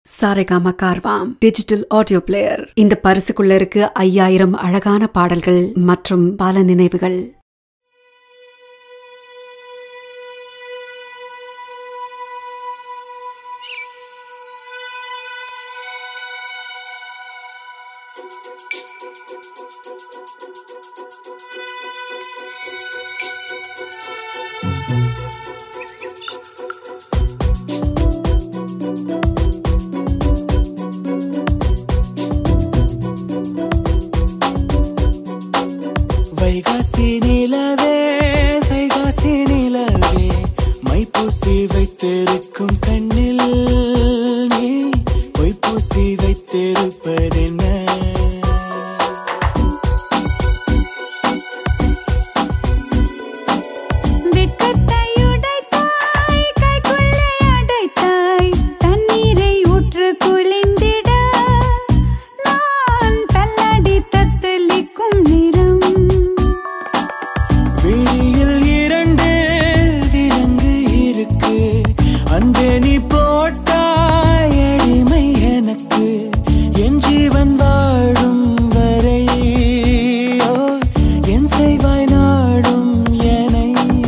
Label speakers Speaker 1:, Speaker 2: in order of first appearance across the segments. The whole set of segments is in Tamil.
Speaker 1: Saregama Carvaan digital audio player இந்த பரிசுக்குள்ள இருக்கு ஐயாயிரம் அழகான பாடல்கள் மற்றும் பல நினைவுகள்
Speaker 2: வைகாசி நிலவே வைகாசி நிலவே மைப்பூசி வைத்திருக்கும் கண்ணில் நீ பொய்ப்பூசி வைத்திருப்பதென்ன
Speaker 3: வெட்கத்தை உடைத்தாய், கைக்குள்ளே அடைத்தாய், தண்ணீரை ஊற்று குளிந்திட, நான் தள்ளாடி தத்தளிக்கும் நிறம்.
Speaker 2: விழியில் இரண்டு விலங்கு இருக்கு அன்பே நீ போட்டாய் அடிமை எனக்கு என் ஜீவன் வாழும் வரை ஓ, என் செய்வாய் நாடும் எனை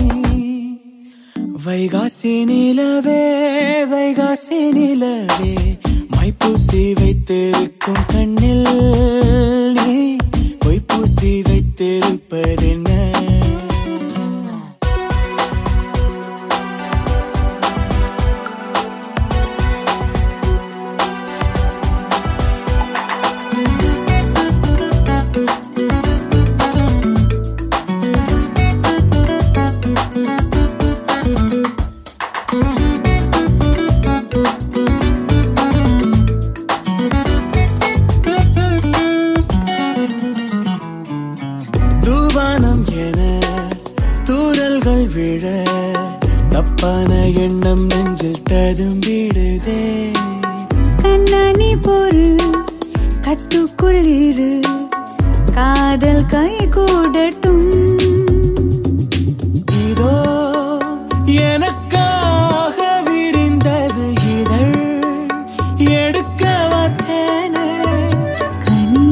Speaker 2: வைகாசி நிலவே வைகாசி நிலவே மைப்பூசி வைத்திருக்கும் கண்ணில் நீ பொய்ப்பூசி வைத்திருப்பதென்ன தூவானம் என தூரல்கள் விழ தப்பான எண்ணம் நெஞ்சில் ததும்பிடுதே
Speaker 3: கண்ணாணி பொறு, கட்டுக்குள் இரு, காதல் கை கூடட்டும்
Speaker 2: இதோ எனக்காக விரிந்தது இதழ் எடுக்க வந்தேனே
Speaker 3: கனி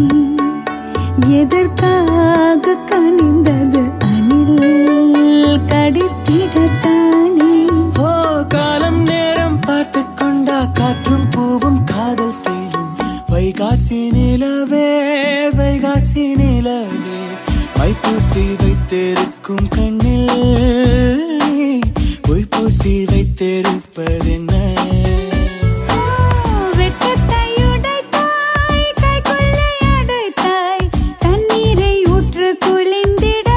Speaker 3: எதற்காக கனிந்தது அணில் கடித்திடத்தானே
Speaker 2: ஓ காலம் நேரம் பார்த்து கொண்டா காற்றும் பூவும் காதல் செய்யும் வைகாசி நிலவே வைகாசி நிலவே மைப்பூசி வைத்திருக்கும் கண்ணில் நீ பொய்ப்பூசி வைத்திருப்பதென்ன
Speaker 3: வெட்கத்தை உடைத்தாய், கைக்குள்ளே அடைத்தாய், தண்ணீரை ஊற்று குளிந்திட,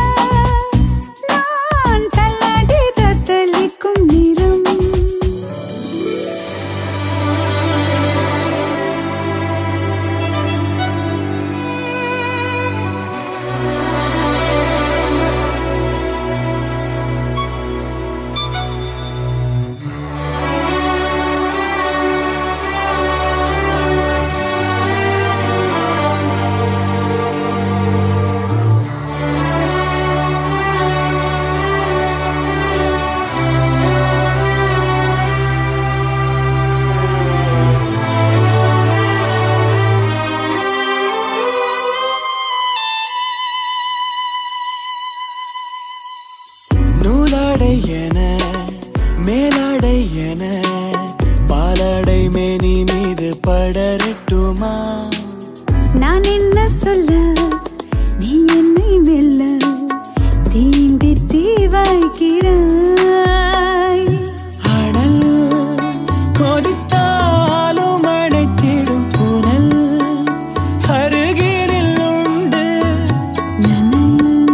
Speaker 3: நான் தள்ளாடி தத்தளிக்கும் நிறம்
Speaker 2: நூலாடை என மேலாடை என பாலாடை மேனி மீது படரட்டுமா
Speaker 3: நான் என்ன சொல்ல நீ என்னை மெல்ல தீண்டி தீவாய்க்கிறாய்
Speaker 2: அனல் கொதித்தாலும் அணைத்திடும் புனல் அருகினில் உண்டு
Speaker 3: நனை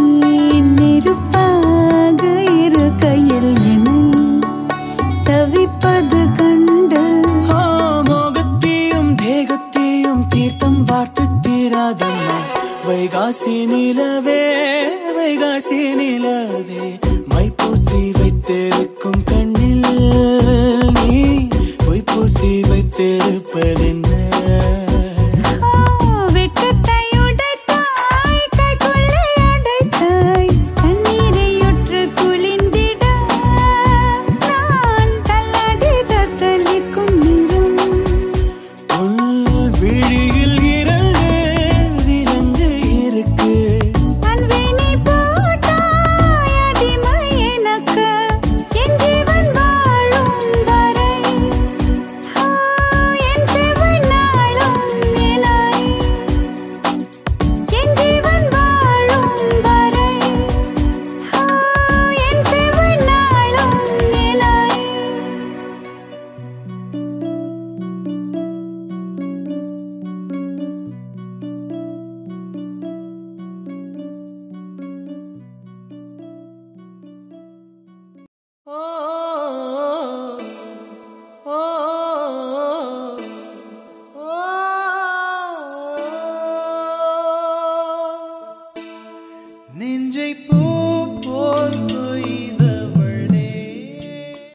Speaker 3: நெருப்பாக இருக்கையில் என்னை தவிப்பது கண்டு
Speaker 2: ஆ, மோகத்தையும் தேகத்தையும் தீர்த்தம் வார்த்து தீராதம்மா வைகாசி நிலவே வைகாசி நிலவே மைப்பூசி வைத்திருக்கும் கண்ணில் நீ பொய்ப்பூசி வைத்திருப்பதென்ன